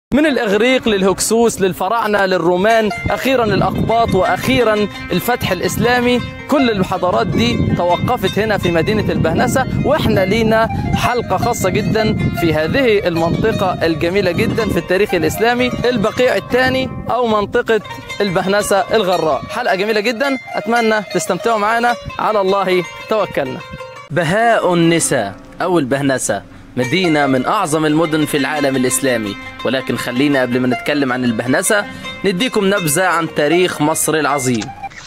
من الإغريق للهكسوس للفراعنة للرومان أخيرا الأقباط وأخيرا الفتح الإسلامي كل الحضارات دي توقفت هنا في مدينة البهنسة وإحنا لينا حلقة خاصة جدا في هذه المنطقة الجميلة جدا في التاريخ الإسلامي البقيع الثاني أو منطقة البهنسة الغراء حلقة جميلة جدا أتمنى تستمتعوا معنا على الله توكلنا بهاء النساء أو البهنسة مدينة من أعظم المدن في العالم الإسلامي ولكن خلينا قبل ما نتكلم عن البهنسة نديكم نبذة عن تاريخ مصر العظيم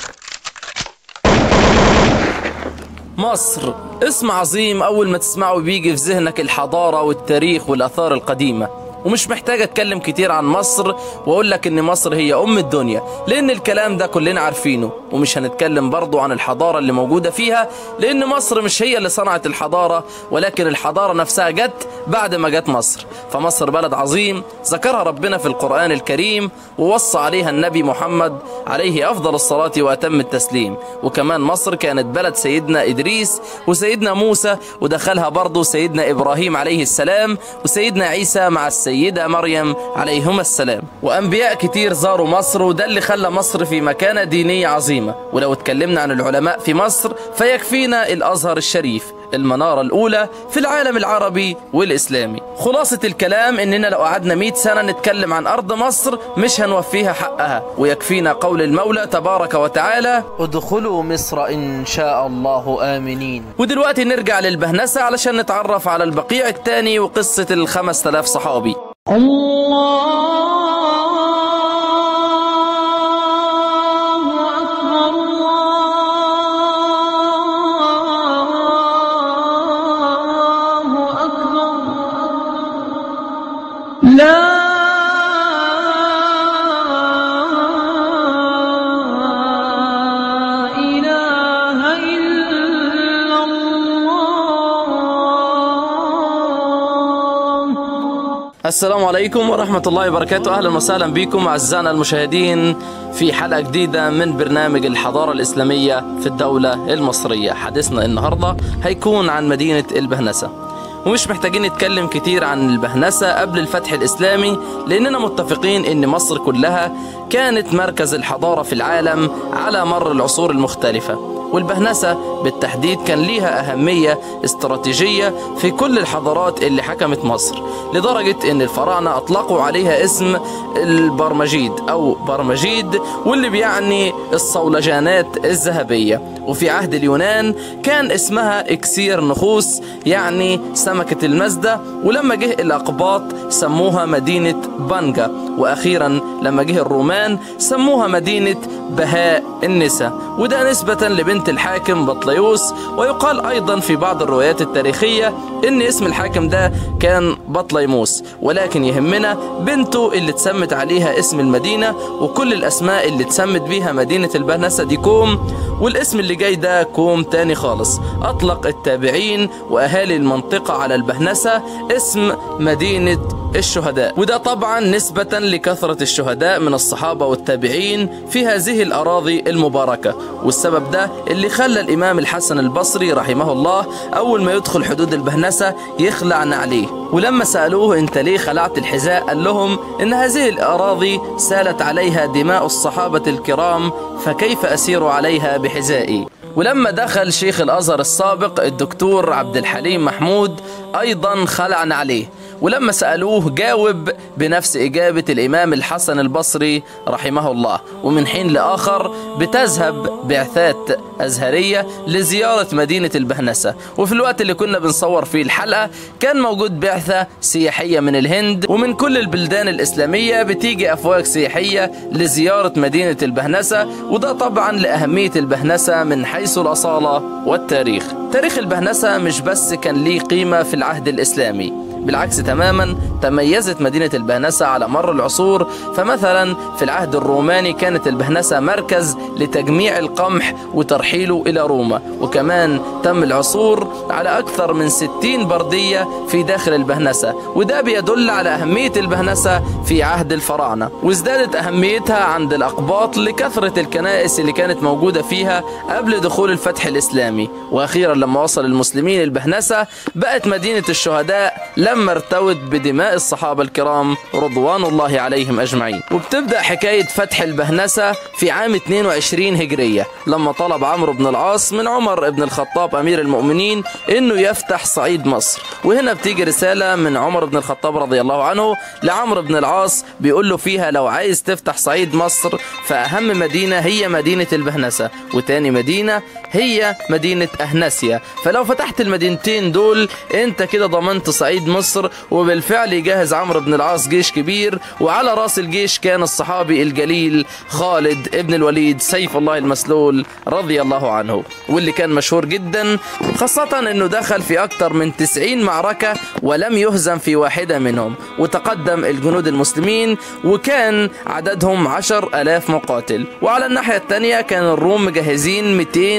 مصر اسم عظيم أول ما تسمعه بيجي في ذهنك الحضارة والتاريخ والآثار القديمة ومش محتاج اتكلم كتير عن مصر واقول لك ان مصر هي ام الدنيا لان الكلام ده كلنا عارفينه ومش هنتكلم برضو عن الحضارة اللي موجودة فيها لان مصر مش هي اللي صنعت الحضارة ولكن الحضارة نفسها جت بعد ما جت مصر فمصر بلد عظيم ذكرها ربنا في القرآن الكريم ووصى عليها النبي محمد عليه افضل الصلاة واتم التسليم وكمان مصر كانت بلد سيدنا ادريس وسيدنا موسى ودخلها برضو سيدنا ابراهيم عليه السلام وسيدنا عيسى مع السيدة السيدة مريم عليهما السلام وأنبياء كتير زاروا مصر وده اللي خلى مصر في مكانة دينية عظيمة ولو اتكلمنا عن العلماء في مصر فيكفينا الأزهر الشريف المنارة الأولى في العالم العربي والإسلامي خلاصة الكلام إننا لو قعدنا 100 سنة نتكلم عن أرض مصر مش هنوفيها حقها ويكفينا قول المولى تبارك وتعالى ادخلوا مصر إن شاء الله آمنين ودلوقتي نرجع للبهنسة علشان نتعرف على البقيع الثاني وقصة الخمس تلاف صحابي الله أكبر الله أكبر لا إله إلا الله السلام عليكم ورحمة الله وبركاته أهلا وسهلا بكم أعزائنا المشاهدين في حلقة جديدة من برنامج الحضارة الإسلامية في الدولة المصرية حديثنا النهاردة هيكون عن مدينة البهنسة ومش محتاجين نتكلم كتير عن البهنسة قبل الفتح الإسلامي لأننا متفقين إن مصر كلها كانت مركز الحضارة في العالم على مر العصور المختلفة والبهنسة بالتحديد كان ليها أهمية استراتيجية في كل الحضارات اللي حكمت مصر لدرجة أن الفراعنة أطلقوا عليها اسم البرمجيد أو برمجيد واللي بيعني الصولجانات الذهبية وفي عهد اليونان كان اسمها إكسير نخوس يعني سمكة المزدة ولما جه الأقباط سموها مدينة بانجا وأخيرا لما جه الرومان سموها مدينة بهاء النساء وده نسبة لبنت الحاكم بطليوس ويقال أيضا في بعض الروايات التاريخية إن اسم الحاكم ده كان بطليموس ولكن يهمنا بنته اللي اتسمت عليها اسم المدينة وكل الأسماء اللي اتسمت بيها مدينة البهنسة دي كوم والاسم اللي جاي ده كوم تاني خالص أطلق التابعين وأهالي المنطقة على البهنسة اسم مدينة الشهداء وده طبعا نسبة لكثرة الشهداء من الصحابة والتابعين في هذه الأراضي المباركة والسبب ده اللي خلى الإمام الحسن البصري رحمه الله أول ما يدخل حدود البهنسة يخلع نعليه ولما سألوه انت ليه خلعت الحذاء قال لهم ان هذه الأراضي سالت عليها دماء الصحابة الكرام فكيف أسير عليها بحذائي ولما دخل شيخ الأزهر السابق الدكتور عبد الحليم محمود أيضا خلع عليه ولما سألوه جاوب بنفس إجابة الإمام الحسن البصري رحمه الله ومن حين لآخر بتذهب بعثات أزهرية لزيارة مدينة البهنسة وفي الوقت اللي كنا بنصور فيه الحلقة كان موجود بعثة سياحية من الهند ومن كل البلدان الإسلامية بتيجي أفواج سياحية لزيارة مدينة البهنسة وده طبعا لأهمية البهنسة من حيث الأصالة والتاريخ تاريخ البهنسة مش بس كان ليه قيمة في العهد الإسلامي بالعكس تماما تميزت مدينة البهنسة على مر العصور فمثلا في العهد الروماني كانت البهنسة مركز لتجميع القمح وترحيله إلى روما وكمان تم العثور على أكثر من 60 بردية في داخل البهنسة وده بيدل على أهمية البهنسة في عهد الفراعنة وازدادت أهميتها عند الأقباط لكثرة الكنائس اللي كانت موجودة فيها قبل دخول الفتح الإسلامي وأخيرا لما وصل المسلمين البهنسة بقت مدينة الشهداء لما ارتوت بدماء هؤلاء الصحابة الكرام رضوان الله عليهم أجمعين وبتبدأ حكاية فتح البهنسة في عام 22 هجرية لما طلب عمرو بن العاص من عمر بن الخطاب أمير المؤمنين إنه يفتح صعيد مصر وهنا بتيجي رسالة من عمر بن الخطاب رضي الله عنه لعمرو بن العاص بيقول له فيها لو عايز تفتح صعيد مصر فأهم مدينة هي مدينة البهنسة وتاني مدينة هي مدينة أهنسيا فلو فتحت المدينتين دول انت كده ضمنت صعيد مصر وبالفعل يجهز عمرو بن العاص جيش كبير وعلى راس الجيش كان الصحابي الجليل خالد ابن الوليد سيف الله المسلول رضي الله عنه واللي كان مشهور جدا خاصة انه دخل في اكتر من 90 معركة ولم يهزم في واحدة منهم وتقدم الجنود المسلمين وكان عددهم عشر ألاف مقاتل وعلى الناحية الثانية كان الروم مجهزين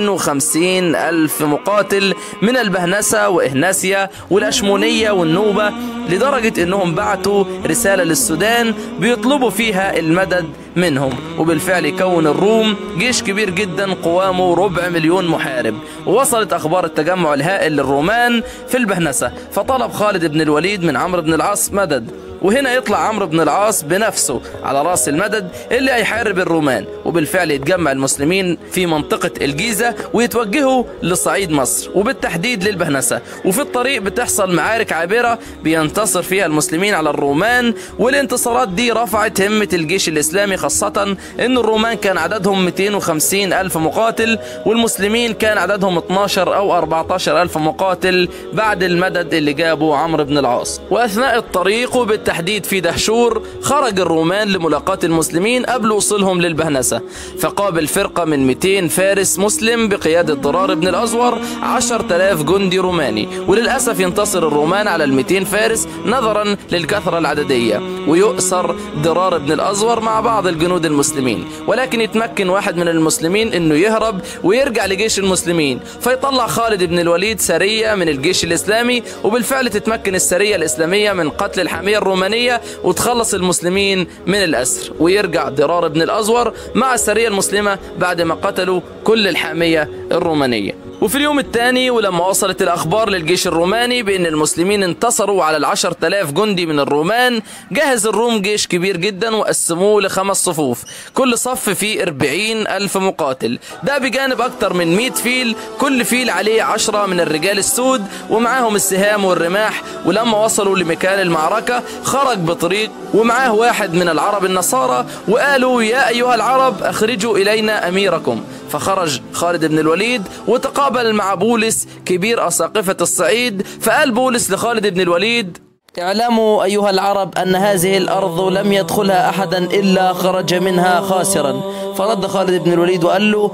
250 ألف مقاتل من البهنسة وإهناسيا والأشمونية والنوبة لدرجة أنهم بعتوا رسالة للسودان بيطلبوا فيها المدد منهم وبالفعل كون الروم جيش كبير جدا قوامه ربع مليون محارب ووصلت أخبار التجمع الهائل للرومان في البهنسة فطلب خالد بن الوليد من عمرو بن العاص مدد وهنا يطلع عمرو بن العاص بنفسه على راس المدد اللي هيحارب الرومان وبالفعل يتجمع المسلمين في منطقة الجيزة ويتوجهوا لصعيد مصر وبالتحديد للبهنسة وفي الطريق بتحصل معارك عابرة بينتصر فيها المسلمين على الرومان والانتصارات دي رفعت همة الجيش الإسلامي خاصة ان الرومان كان عددهم 250 ألف مقاتل والمسلمين كان عددهم 12 أو 14 ألف مقاتل بعد المدد اللي جابه عمرو بن العاص وأثناء الطريق وبالتحديد بالتحديد في دهشور خرج الرومان لملاقاة المسلمين قبل وصولهم للبهنسة فقابل فرقة من 200 فارس مسلم بقيادة ضرار بن الأزور 10000 جندي روماني وللأسف ينتصر الرومان على ال 200 فارس نظرا للكثرة العددية ويؤسر ضرار بن الأزور مع بعض الجنود المسلمين ولكن يتمكن واحد من المسلمين انه يهرب ويرجع لجيش المسلمين فيطلع خالد بن الوليد سرية من الجيش الإسلامي وبالفعل تتمكن السرية الإسلامية من قتل الحامية الرومانية وتخلص المسلمين من الأسر ويرجع ضرار بن الأزور مع السرية المسلمة بعد ما قتلوا كل الحامية الرومانية وفي اليوم الثاني ولما وصلت الأخبار للجيش الروماني بأن المسلمين انتصروا على العشر تلاف جندي من الرومان جهز الروم جيش كبير جدا وقسموه لخمس صفوف كل صف فيه 40 ألف مقاتل ده بجانب أكتر من 100 فيل كل فيل عليه عشرة من الرجال السود ومعاهم السهام والرماح ولما وصلوا لمكان المعركة خرج بطريق ومعاه واحد من العرب النصارى وقالوا يا أيها العرب أخرجوا إلينا أميركم فخرج خالد بن الوليد وتقابل مع بولس كبير أساقفة الصعيد فقال بولس لخالد بن الوليد اعلموا أيها العرب أن هذه الأرض لم يدخلها أحدا إلا خرج منها خاسرا فرد خالد بن الوليد وقال له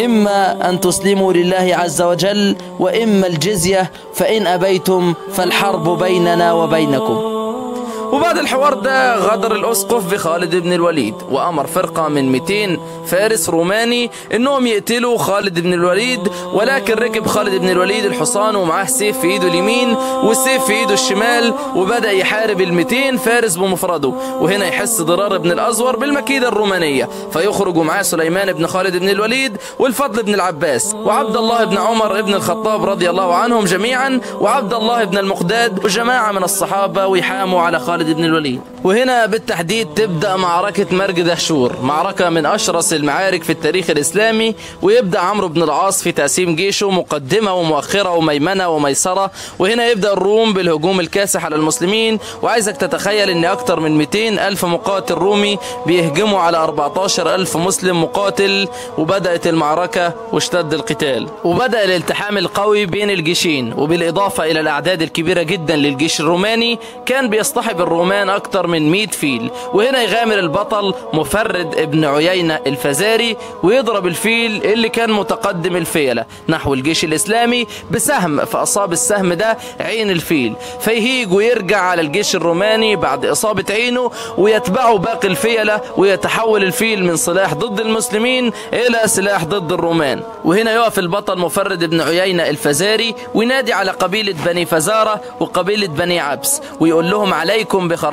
إما أن تسلموا لله عز وجل وإما الجزية فإن أبيتم فالحرب بيننا وبينكم وبعد الحوار ده غادر الأسقف بخالد بن الوليد وأمر فرقة من 200 فارس روماني إنهم يقتلوا خالد بن الوليد ولكن ركب خالد بن الوليد الحصان ومعاه سيف في إيده اليمين والسيف في إيده الشمال وبدأ يحارب ال 200 فارس بمفرده وهنا يحس ضرار بن الأزور بالمكيدة الرومانية فيخرج معاه سليمان بن خالد بن الوليد والفضل بن العباس وعبد الله بن عمر بن الخطاب رضي الله عنهم جميعا وعبد الله بن المقداد وجماعة من الصحابة ويحاموا على خالد خالد بن الوليد وهنا بالتحديد تبدأ معركة مرج دهشور معركة من أشرس المعارك في التاريخ الإسلامي ويبدأ عمرو بن العاص في تقسيم جيشه مقدمة ومؤخرة وميمنة وميسرة وهنا يبدأ الروم بالهجوم الكاسح على المسلمين وعايزك تتخيل ان أكتر من 200 ألف مقاتل رومي بيهجموا على 14 ألف مسلم مقاتل وبدأت المعركة واشتد القتال وبدأ الالتحام القوي بين الجيشين وبالإضافة إلى الأعداد الكبيرة جدا للجيش الروماني كان بيصطحب الرومان أكتر من 100 فيل وهنا يغامر البطل مفرد ابن عيينة الفزاري ويضرب الفيل اللي كان متقدم الفيلة نحو الجيش الإسلامي بسهم فأصاب السهم ده عين الفيل فيهيج ويرجع على الجيش الروماني بعد إصابة عينه ويتبعه باقي الفيلة ويتحول الفيل من سلاح ضد المسلمين إلى سلاح ضد الرومان وهنا يقف البطل مفرد ابن عيينة الفزاري وينادي على قبيلة بني فزارة وقبيلة بني عبس ويقول لهم عليكم بخراطيم الفيل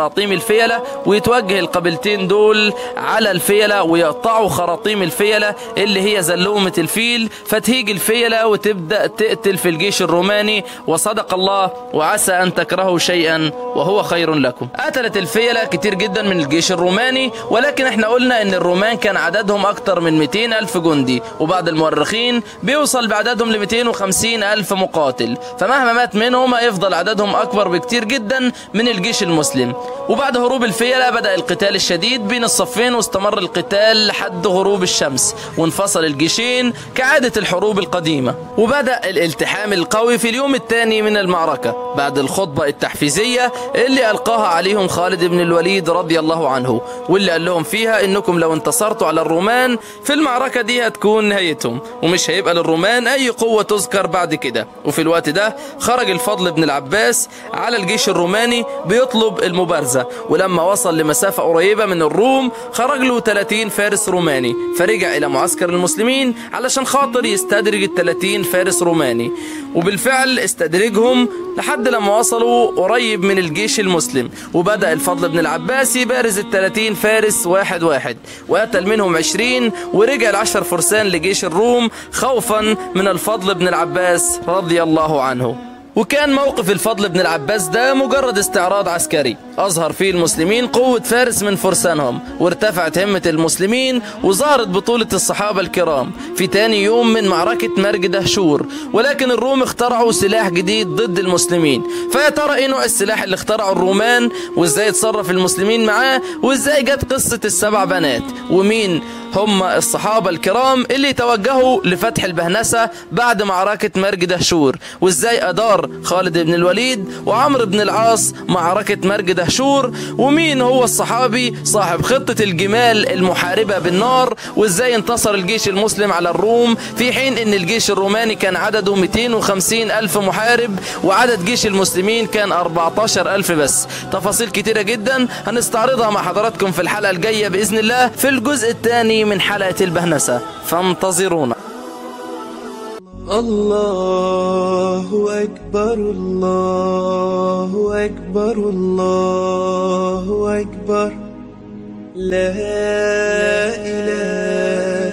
الفيلة ويتوجه القبيلتين دول على الفيلة ويقطعوا خراطيم الفيلة اللي هي زلومة الفيل فتهيج الفيلة وتبدأ تقتل في الجيش الروماني وصدق الله وعسى أن تكرهوا شيئا وهو خير لكم قتلت الفيلة كتير جدا من الجيش الروماني ولكن احنا قلنا ان الرومان كان عددهم اكتر من 200 ألف جندي وبعض المؤرخين بيوصل بعددهم ل 250 ألف مقاتل فمهما مات منهم هيفضل عددهم أكبر بكتير جدا من الجيش المسلم وبعد هروب الفيلة بدأ القتال الشديد بين الصفين واستمر القتال لحد غروب الشمس وانفصل الجيشين كعادة الحروب القديمة وبدأ الالتحام القوي في اليوم الثاني من المعركة بعد الخطبة التحفيزية اللي ألقاها عليهم خالد بن الوليد رضي الله عنه واللي قال لهم فيها إنكم لو انتصرتوا على الرومان في المعركة دي هتكون نهايتهم ومش هيبقى للرومان أي قوة تذكر بعد كده وفي الوقت ده خرج الفضل بن العباس على الجيش الروماني بيطلب المبارزة ولما وصل لمسافة قريبة من الروم خرج له 30 فارس روماني فرجع إلى معسكر المسلمين علشان خاطر يستدرج ال 30 فارس روماني وبالفعل استدرجهم لحد لما وصلوا قريب من الجيش المسلم وبدأ الفضل بن العباس يبارز ال 30 فارس واحد واحد وقتل منهم 20 ورجع العشر فرسان لجيش الروم خوفا من الفضل بن العباس رضي الله عنه وكان موقف الفضل بن العباس ده مجرد استعراض عسكري أظهر فيه المسلمين قوة فارس من فرسانهم وارتفعت همة المسلمين وظهرت بطولة الصحابة الكرام في تاني يوم من معركة مرج دهشور ولكن الروم اخترعوا سلاح جديد ضد المسلمين فيا ترى ايه نوع السلاح اللي اخترعه الرومان وازاي اتصرف المسلمين معاه وازاي جت قصة السبع بنات ومين هم الصحابة الكرام اللي توجهوا لفتح البهنسة بعد معركة مرج دهشور وازاي أدار خالد بن الوليد وعمرو بن العاص معركة مرج دهشور ومين هو الصحابي صاحب خطة الجمال المحاربة بالنار وازاي انتصر الجيش المسلم على الروم في حين ان الجيش الروماني كان عدده 250 ألف محارب وعدد جيش المسلمين كان 14 ألف بس تفاصيل كتيرة جدا هنستعرضها مع حضراتكم في الحلقة الجاية بإذن الله في الجزء الثاني من حلقة البهنسة فانتظرونا الله أكبر الله أكبر الله أكبر لا إله